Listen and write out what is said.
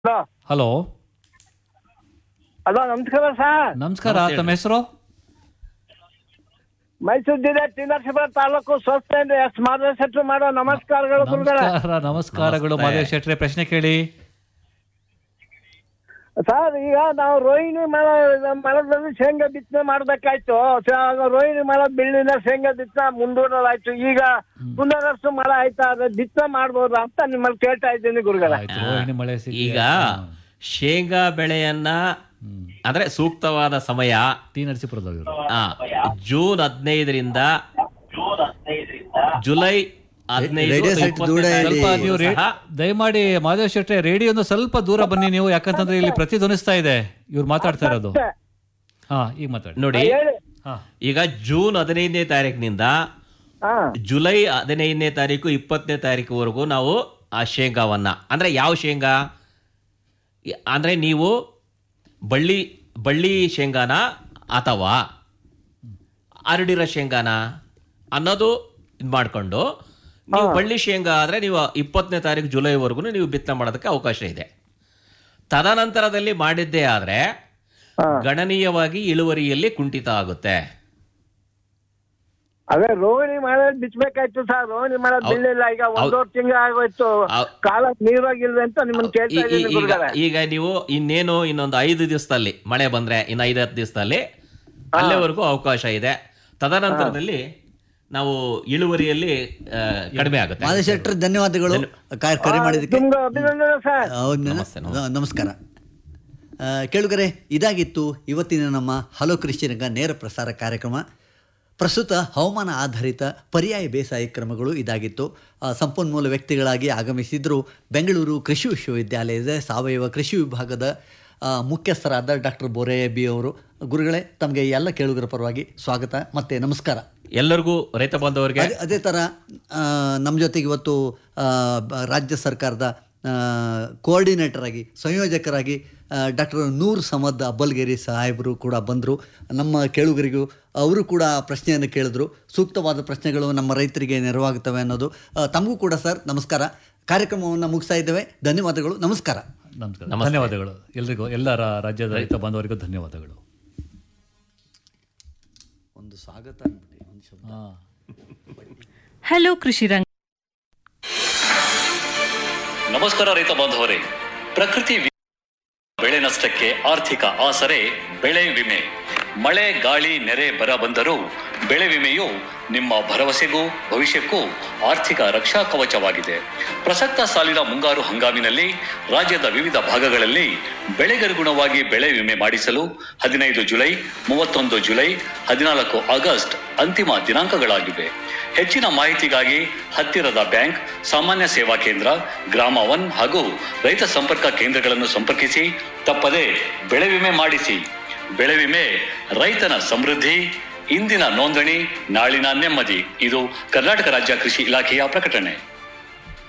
Hello hello hello ನಮಸ್ಕಾರ sir ನಮಸ್ಕಾರ ನಮಸ್ತೆ ತಮ್ಮ ಹೆಸರು ಮೈಸೂರು ಜಿಲ್ಲೆ ಟಿ ನರಸೀಪುರ ತಾಲೂಕು ಸ್ವಸ್ಥೆಯಿಂದ ಎಸ್ ಮಾಧವ ಶೆಟ್ರು ಮಾಡೋ ನಮಸ್ಕಾರಗಳು ಗುರುಗಳೇ ನಮಸ್ಕಾರ ನಮಸ್ಕಾರಗಳು ನಮಸ್ತೆ. ಮಾದೇವ್ ಶೆಟ್ರೆ ಪ್ರಶ್ನೆ ಕೇಳಿ ಸರ್ ಈಗ ನಾವು ರೋಹಿಣಿ ಮಳ ಮಳದಲ್ಲಿ ಶೇಂಗಾ ಬಿತ್ತನೆ ಮಾಡ್ಬೇಕಾಯ್ತು ಸ- ರೋಹಿಣಿ ಮಳ ಬೆಳ್ಳಿನ ಶೇಂಗಾ ಬಿತ್ತನೆ ಮುಂದೂಡಲಾಯ್ತು ಈಗ ಪುನರಸು ಮಳೆ ಆಯ್ತಾ ಅದ್ರ ಬಿತ್ತನೆ ಮಾಡ್ಬೋದಾ ಅಂತ ನಿಮ್ಮಲ್ಲಿ ಕೇಳ್ತಾ ಇದ್ದೀನಿ ಗುರುಗಳೇ ಆಯ್ತು ರೋಹಿಣಿ ಮಳೆ ಸಿಗ್ಲಿ. ಈಗ ಶೇಂಗಾ ಬೆಳೆಯನ್ನ ಅಂದ್ರೆ ಸೂಕ್ತವಾದ ಸಮಯ ಟಿ ನರಸೀಪುರದವರು ಆ, ಜೂನ್ ಹದಿನೈದರಿಂದ ಜುಲೈ ಹದಿನೈದು ರೇಡಿಯೋ ಸೆಟ್ ಇಪ್ಪತ್ತನೇ ದೂರ ತಾರೀಕು ಸ್ವಲ್ಪ ನೀವು ರೇ- ಸಹ ದಯಮಾಡಿ ಮಾದೇವ್ ಶೆಟ್ರೆ ರೇಡಿಯೋನು ಸ್ವಲ್ಪ ದೂರ ಬನ್ನಿ ನೀವು ಯಾಕಂತಂದ್ರೆ ಇಲ್ಲಿ ಪ್ರತಿಧ್ವನಿಸ್ತಾ ಇದೆ ಇವ್ರು ಮಾತಾಡ್ತಾ ಇರೋದು ಹಾ ಈಗ ಮಾತಾಡಿ ನೋಡಿ ಹೇಳಿ ಹಾ ಈಗ ಜೂನ್ ಹದಿನೈದನೇ ತಾರೀಕಿನಿಂದ ಹಾ ಜುಲೈ ಹದಿನೈದನೇ ತಾರೀಕು ಇಪ್ಪತ್ತನೇ ತಾರೀಕುವರೆಗೂ ನಾವು ಆ ಶೇಂಗಾವನ್ನ ಅಂದ್ರೆ ಯಾವ ಶೇಂಗಾ ಈ- ಅಂದ್ರೆ ನೀವು ಬಳ್ಳಿ ಬಳ್ಳಿ ಶೇಂಗಾನ ಅಥವಾ ಹರಡಿರೋ ಶೇಂಗಾನ ಅನ್ನೋದು ಇದು ಮಾಡ್ಕೊಂಡು ನೀವು ಬಳ್ಳಿ ಶೇಂಗಾ ಆದ್ರೆ ನೀವು ಇಪ್ಪತ್ತನೇ ತಾರೀಕು ಜುಲೈವರೆಗೂ ನೀವು ಬಿತ್ತನೆ ಮಾಡೋದಕ್ಕೆ ಅವಕಾಶ ಇದೆ ತದನಂತರದಲ್ಲಿ ಮಾಡಿದ್ದೇ ಆದ್ರೆ ಹಾ. ಗಣನೀಯವಾಗಿ ಇಳುವರಿಯಲ್ಲಿ ಕುಂಠಿತ ಆಗುತ್ತೆ ಅದೇ ರೋಹಿಣಿ ಮಳೆ ಬಿಚ್ಚಬೇಕಾಯ್ತು ಸರ್ ರೋಹಿಣಿ ಮಳೆ ಹೌದ್- ಬೀಳಿಲ್ಲ ಈಗ ಒಂದೂವರೆ ತಿಂಗಳು ಆಗೋಯ್ತು ಹೌದ್- ಕಾಲ ನೀರಾಗಿಲ್ವೇ ಅಂತ ನಿಮ್ಮನ್ನ ಕೇಳ್ತಾ ಈ- ಈ- ಇದ್ದೀನಿ ಈಗ ಗುರುಗಳೇ ಈಗ ನೀವು ಇನ್ನೇನು ಇನ್ನೊಂದು ಐದು ದಿವಸದಲ್ಲಿ ಮಳೆ ಬಂದ್ರೆ ಇನ್ನು ಐದು ಹತ್ತು ದಿವಸದಲ್ಲಿ ಅಲ್ಲೇವರೆಗೂ ಅವಕಾಶ ಇದೆ ತದನಂತರದಲ್ಲಿ ನಾವು ಇಳುವರಿಯಲ್ಲಿ ಆ, ಕಡಿಮೆ ಆಗುತ್ತೆ ಮಾದೇಶ್ ಶೆಟ್ಟರ್ ಧನ್ಯವಾದಗಳು ಕ- ಕರೆ ಮಾಡಿದ್ದಕ್ಕೆ ನಿಮ್ಗೆ ಅಭಿನಂದನೆ ಸರ್ ಹೌದು ನಮಸ್ತೆ, ನ- ನಮಸ್ಕಾರ ಆ, ಕೇಳುಗರೆ ಇದಾಗಿತ್ತು ಇವತ್ತಿನ ನಮ್ಮ ಹಲೋ ಕೃಷಿ ರಂಗ ನೇರ ಪ್ರಸಾರ ಕಾರ್ಯಕ್ರಮ ಪ್ರಸ್ತುತ ಹವಾಮಾನ ಆಧಾರಿತ ಪರ್ಯಾಯ ಬೇಸಾಯ ಕ್ರಮಗಳು ಇದಾಗಿತ್ತು ಆ, ಸಂಪನ್ಮೂಲ ವ್ಯಕ್ತಿಗಳಾಗಿ ಆಗಮಿಸಿದ್ರು ಬೆಂಗಳೂರು ಕೃಷಿ ವಿಶ್ವವಿದ್ಯಾಲಯದ ಸಾವಯವ ಕೃಷಿ ವಿಭಾಗದ ಆ, ಮುಖ್ಯಸ್ಥರಾದ ಡಾಕ್ಟರ್ ಬೋರೆಯ ಬಿ ಅವರು ಗುರುಗಳೇ ತಮಗೆ ಎಲ್ಲ ಕೇಳುಗರ ಪರವಾಗಿ ಸ್ವಾಗತ ಮತ್ತು ನಮಸ್ಕಾರ ಎಲ್ಲರಿಗೂ ರೈತ ಬಾಂಧವರಿಗೆ ಅದೇ ಅದೇ ಥರ ನಮ್ಮ ಜೊತೆಗೆ ಇವತ್ತು ಆ, ಬ- ರಾಜ್ಯ ಸರ್ಕಾರದ ಕೋಆರ್ಡಿನೇಟರ್ ಆಗಿ ಸಂಯೋಜಕರಾಗಿ ಡಾಕ್ಟರ್ ನೂರ್ ಸಮದ್ ಅಬ್ಬಲ್ಗೇರಿ ಸಾಹೇಬರು ಕೂಡ ಬಂದರು ನಮ್ಮ ಕೇಳುಗರಿಗೂ ಅವರು ಕೂಡ ಪ್ರಶ್ನೆಯನ್ನು ಕೇಳಿದ್ರು ಸೂಕ್ತವಾದ ಪ್ರಶ್ನೆಗಳು ನಮ್ಮ ರೈತರಿಗೆ ನೆರವಾಗುತ್ತವೆ ಅನ್ನೋದು ಆ, ತಮಗೂ ಕೂಡ ಸರ್ ನಮಸ್ಕಾರ ಕಾರ್ಯಕ್ರಮವನ್ನು ಮುಗಿಸ್ತಾ ಇದ್ದೇವೆ ಧನ್ಯವಾದಗಳು ನಮಸ್ಕಾರ ನಮಸ್ಕಾರ ಧನ್ಯವಾದಗಳು ಎಲ್ರಿಗೂ ಎಲ್ಲ ರಾ- ರಾಜ್ಯದ ರೈತ ಬಾಂಧವರಿಗೂ ಧನ್ಯವಾದಗಳು ಒಂದು ಸ್ವಾಗತ ಅಂದ್ಬಿಡಿ, ಒಂದು ಶಬ್ದ. ಹಾ ಹಲೋ ಕೃಷಿ ರಂಗ ನಮಸ್ಕಾರ ರೈತ ಬಾಂಧವರೇ ಪ್ರಕೃತಿ ವಿ- ಬೆಳೆ ನಷ್ಟಕ್ಕೆ ಆರ್ಥಿಕ ಆಸರೆ ಬೆಳೆ ವಿಮೆ ಮಳೆ ಗಾಳಿ ನೆರೆ ಬರ ಬಂದರೂ ಬೆಳೆ ವಿಮೆಯು ನಿಮ್ಮ ಭರವಸೆಗೂ ಭವಿಷ್ಯಕ್ಕೂ ಆರ್ಥಿಕ ರಕ್ಷಾ ಕವಚವಾಗಿದೆ ಪ್ರಸಕ್ತ ಸಾಲಿನ ಮುಂಗಾರು ಹಂಗಾಮಿನಲ್ಲಿ ರಾಜ್ಯದ ವಿವಿಧ ಭಾಗಗಳಲ್ಲಿ ಬೆಳೆಗನುಗುಣವಾಗಿ ಬೆಳೆ ವಿಮೆ ಮಾಡಿಸಲು ಹದಿನೈದು ಜುಲೈ ಮೂವತ್ತೊಂದು ಜುಲೈ ಹದಿನಾಲ್ಕು ಆಗಸ್ಟ್ ಅಂತಿಮ ದಿನಾಂಕಗಳಾಗಿವೆ ಹೆಚ್ಚಿನ ಮಾಹಿತಿಗಾಗಿ ಹತ್ತಿರದ ಬ್ಯಾಂಕ್ ಸಾಮಾನ್ಯ ಸೇವಾ ಕೇಂದ್ರ ಗ್ರಾಮ ಒನ್ ಹಾಗೂ ರೈತ ಸಂಪರ್ಕ ಕೇಂದ್ರಗಳನ್ನು ಸಂಪರ್ಕಿಸಿ ತಪ್ಪದೆ ಬೆಳೆ ವಿಮೆ ಮಾಡಿಸಿ ಬೆಳೆ ವಿಮೆ ರೈತನ ಸಮೃದ್ಧಿ ಇಂದಿನ ನೋಂದಣಿ ನಾಳಿನ ನೆಮ್ಮದಿ ಇದು ಕರ್ನಾಟಕ ರಾಜ್ಯ ಕೃಷಿ ಇಲಾಖೆಯ ಪ್ರಕಟಣೆ